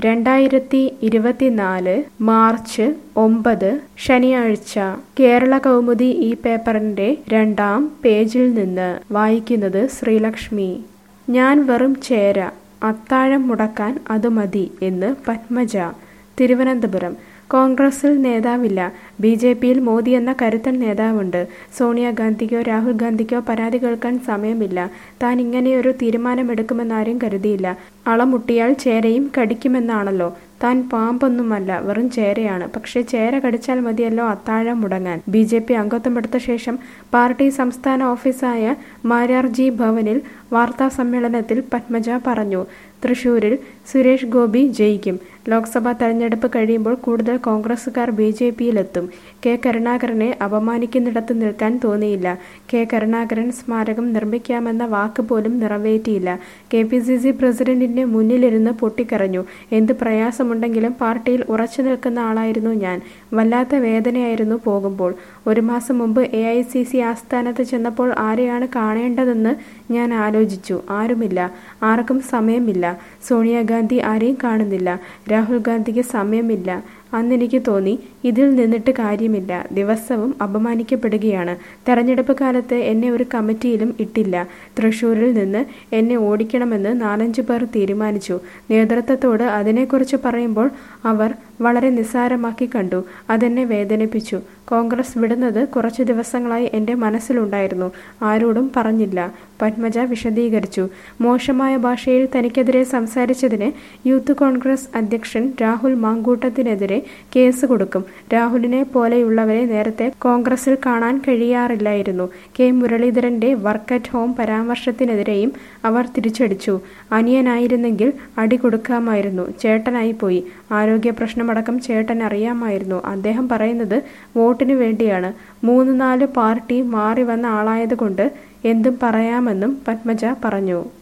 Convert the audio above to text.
രണ്ടായിരത്തി ഇരുപത്തിനാല് മാർച്ച് ഒമ്പത് ശനിയാഴ്ച കേരള കൗമുദി ഈ പേപ്പറിന്റെ രണ്ടാം പേജിൽ നിന്ന് വായിക്കുന്നത് ശ്രീലക്ഷ്മി ഞാൻ വെറും ചേര അത്താഴം മുടക്കാൻ അത് മതി എന്ന് പത്മജ തിരുവനന്തപുരം കോൺഗ്രസിൽ നേതാവില്ല ബി ജെ പിയിൽ മോദി എന്ന കരുത്തൻ നേതാവുണ്ട് സോണിയാഗാന്ധിക്കോ രാഹുൽ ഗാന്ധിക്കോ പരാതി കേൾക്കാൻ സമയമില്ല താൻ ഇങ്ങനെയൊരു തീരുമാനമെടുക്കുമെന്നാരും കരുതിയില്ല അളമുട്ടിയാൽ ചേരയും കടിക്കുമെന്നാണല്ലോ താൻ പാമ്പൊന്നുമല്ല വെറും ചേരയാണ് പക്ഷേ ചേര കടിച്ചാൽ മതിയല്ലോ അത്താഴം മുടങ്ങാൻ ബി ജെ പി അംഗത്വമെടുത്ത ശേഷം പാർട്ടി സംസ്ഥാന ഓഫീസായ മാരാർജി ഭവനിൽ വാർത്താ സമ്മേളനത്തിൽ പത്മജ പറഞ്ഞു തൃശൂരിൽ സുരേഷ് ഗോപി ജയിക്കും ലോക്സഭാ തെരഞ്ഞെടുപ്പ് കഴിയുമ്പോൾ കൂടുതൽ കോൺഗ്രസുകാർ ബി ജെ പിയിലെത്തും കെ കരുണാകരനെ അപമാനിക്കുന്നിടത്ത് നിൽക്കാൻ തോന്നിയില്ല കെ കരുണാകരൻ സ്മാരകം നിർമ്മിക്കാമെന്ന വാക്ക് പോലും നിറവേറ്റിയില്ല കെ പി സി സി പ്രസിഡന്റിന്റെ മുന്നിലിരുന്ന് പൊട്ടിക്കരഞ്ഞു എന്ത് പ്രയാസമുണ്ടെങ്കിലും പാർട്ടിയിൽ ഉറച്ചു നിൽക്കുന്ന ആളായിരുന്നു ഞാൻ വല്ലാത്ത വേദനയായിരുന്നു പോകുമ്പോൾ ഒരു മാസം മുമ്പ് എ ഐ സി സി ആസ്ഥാനത്ത് ചെന്നപ്പോൾ ആരെയാണ് കാണേണ്ടതെന്ന് ഞാൻ ആലോചിച്ചു ആരുമില്ല ആർക്കും സമയമില്ല സോണിയാഗാന്ധി ആരെയും കാണുന്നില്ല രാഹുൽ ഗാന്ധിക്ക് സമയമില്ല അന്നെനിക്ക് തോന്നി ഇതിൽ നിന്നിട്ട് കാര്യമില്ല ദിവസവും അപമാനിക്കപ്പെടുകയാണ് തെരഞ്ഞെടുപ്പ് കാലത്ത് എന്നെ ഒരു കമ്മിറ്റിയിലും ഇട്ടില്ല തൃശൂരിൽ നിന്ന് എന്നെ ഓടിക്കണമെന്ന് നാലഞ്ചു പേർ തീരുമാനിച്ചു നേതൃത്വത്തോട് അതിനെക്കുറിച്ച് പറയുമ്പോൾ അവർ വളരെ നിസ്സാരമാക്കി കണ്ടു അതെന്നെ വേദനിപ്പിച്ചു കോൺഗ്രസ് വിടുന്നത് കുറച്ചു ദിവസങ്ങളായി എൻ്റെ മനസ്സിലുണ്ടായിരുന്നു ആരോടും പറഞ്ഞില്ല പത്മജ വിശദീകരിച്ചു മോശമായ ഭാഷയിൽ തനിക്കെതിരെ സംസാരിച്ചതിന് യൂത്ത് കോൺഗ്രസ് അധ്യക്ഷൻ രാഹുൽ മാങ്കൂട്ടത്തിനെതിരെ കേസ് കൊടുക്കും രാഹുലിനെ പോലെയുള്ളവരെ നേരത്തെ കോൺഗ്രസിൽ കാണാൻ കഴിയാറില്ലായിരുന്നു കെ മുരളീധരന്റെ വർക്ക് അറ്റ് ഹോം പരാമർശത്തിനെതിരെയും അവർ തിരിച്ചടിച്ചു അനിയനായിരുന്നെങ്കിൽ അടി കൊടുക്കാമായിരുന്നു ചേട്ടനായി പോയി ആരോഗ്യ പ്രശ്നമടക്കം ചേട്ടൻ അറിയാമായിരുന്നു അദ്ദേഹം പറയുന്നത് വോട്ടിനു വേണ്ടിയാണ് മൂന്ന് നാല് പാർട്ടി മാറി വന്ന ആളായതുകൊണ്ട് എന്തും പറയാമെന്നും പത്മജ പറഞ്ഞു